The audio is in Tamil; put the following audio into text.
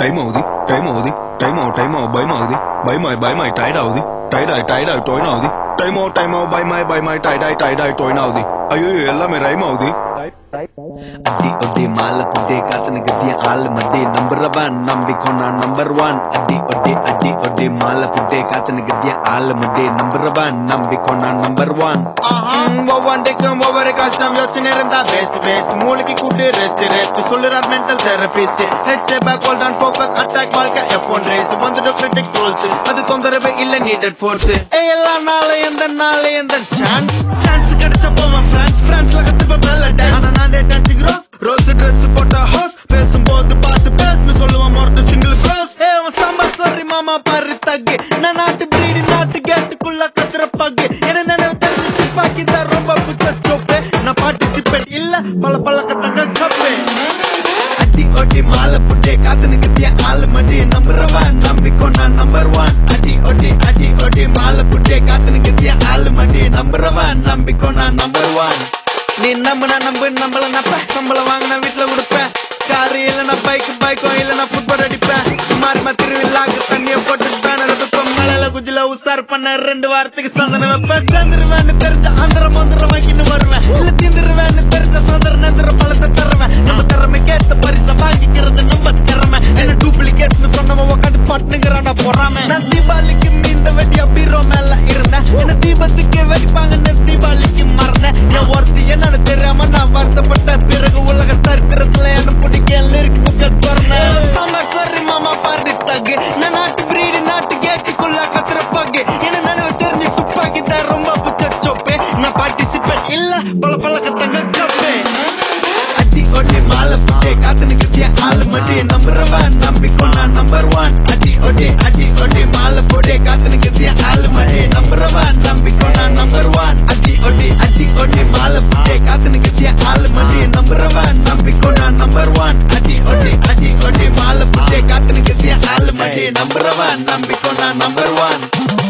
టైం అవుది టైం అవుది టైం అవు టైం అవు భయం అవుది భయం అయి భయం అయి టైడ్ అవుది టైడ్ అయి టైడ్ అయి టోయిన్ అవుది టైం అవు టైం అవు భయం అయి భయం అయి టైడ్ అయి టైడ్ అయి టోయిన్ అవుది అయ్యో எல்லாமே ரைம் ஆகுது அடி ஒடி மாலை புட்டே காத்தனுக்கு திய ஆள் மடி நம்பர் ஒன் நம்பிக்கொண்டா நம்பர் ஒன் அடி ஒடி அடி ஒடி மாலை புட்டே காத்தனுக்கு திய ஆள் மடி நம்பர் ஒன் நம்பிக்கொண்டா நம்பர் ஒன் ஒவ்வொன்றைக்கும் ஒவ்வொரு கஷ்டம் யோசனை இருந்தா பெஸ்ட் பெஸ்ட் மூளைக்கு கூட்டு ரெஸ்ட் ரெஸ்ட் சொல்லுறார் மென்டல் தெரபிஸ்ட் ஹெஸ்ட் back hold on focus attack வாழ்க்கை எஃப் ஒன் ரேஸ் வந்துட்டு கிரிட்டிக் ட்ரோல்ஸ் அது தொந்தரவு இல்ல நீடட் ஃபோர்ஸ் எல்லா நாளும் எந்த நாள் எந்த சான்ஸ் சான்ஸ் கிடைச்ச போவன் பிரான்ஸ் பிரான்ஸ்ல கத்துப்ப மேல டான்ஸ் நானே டான்சிங் ரோஸ் ரோஸ் Dress போட்ட ஹோஸ் பேசும்போது பார்த்து பேசுன்னு சொல்லுவான் மொரட்டு சிங்கிள் க்ரோஸ் ஏ அவன் சம்மர் சாரி மாமா பாரு தக்கு நான் நாட்டு பிரீடு நாட்டு கேட்டுக்குள்ள கத்துற பக்கு என்ன நினைவு தெரிஞ்சு துப்பாக்கி தான் ரொம்ப புத்த சோப்பு நான் பார்ட்டிசிபேட் இல்ல பல பல கத்தங்க கப்பு அடி ஒடி மாலை புட்டே காத்தனுக்கு திய ஆளு மடி நம்பர் ஒன் நம்பிக்கொண்டா நம்பர் ஒன் அடி ஒடி அடி ஒடி மாலை புட்டே காத்தனுக்கு திய ஆளு மடி நம்பர் ஒன் நம்பிக்கொண்டா நம்பர் ஒன் நீ நம்புனா நம்பு நம்மள நப்ப சம்பளம் வாங்கின வீட்டுல கொடுப்பேன் காரு இல்லைன்னா பைக் பைக்கும் இல்லைன்னா ஃபுட்பால் அடிப்பேன் மாறி திருவிழாக்கு தண்ணிய போட்டு பேனர் எடுப்பேன் மலையில குஜில உசார் பண்ண ரெண்டு வாரத்துக்கு சந்தனம் வைப்பேன் சேர்ந்துருவேன்னு தெரிஞ்ச ஆந்திர மந்திரம் வாங்கின்னு வருவேன் இல்ல தீந்துருவேன்னு தெரிஞ்ச சந்திர நந்திர பழத்தை தருவேன் நம்ம திறமைக்கேத்த பரிசை வாங்கிக்கிறது நம்ம திறமை என்ன டூப்ளிகேட்னு சொன்னவன் உட்காந்து பட்டுங்கிறான பொறாம நான் தீபாவளிக்கு மீந்த வெட்டியா பீரோ மேல இருந்தேன் என்ன தீபத்துக்கு வெடிப்பாங்கன்னு தீபாவளிக்கு மறந்தேன் என் ஒருத்தி என்னன்னு தெரியாம நான் வருத்தப்பட்டேன் பிறகு உலக சரித்திரத்துல என்ன பிடிக்க லிரிக் புக்கல் திறந்தேன் சம்மர் சரி மாமா பாரு தகு நான் நாட்டு பிரீடு நாட்டு கேட்டுக்குள்ள கத்துற பகு என்ன நினைவு தெரிஞ்சு துப்பாக்கி தான் ரொம்ப புச்ச சொப்பு நான் பார்ட்டிசிபேட் இல்ல பல பல கத்தங்க கப்பு அடி ஒடி மாலை புட்டே காத்தனுக்கு திய ஆளு மடி நம்பர் ஒன் நம்பிக்கொண்டா நம்பர் ஒன் அடி ஒடி அடி ஒடி மாலை போடே காத்தனுக்கு திய ஆளு மடி நம்பர் ஒன் நம்பிக்கொண்டா நம்பர் ஒன் அடி ஒடி அடி ஒடி மாலை புட்டே காத்தனுக்கு திய ஆளு மடி நம்பர் ஒன் நம்பிக்கொண்டா நம்பர் ஒன் அடி ஒடி அடி ஒடி மாலை புட்டே காத்தனுக்கு திய ஆளு மடி நம்பர் ஒன் நம்பிக்கொண்டா நம்பர் ஒன்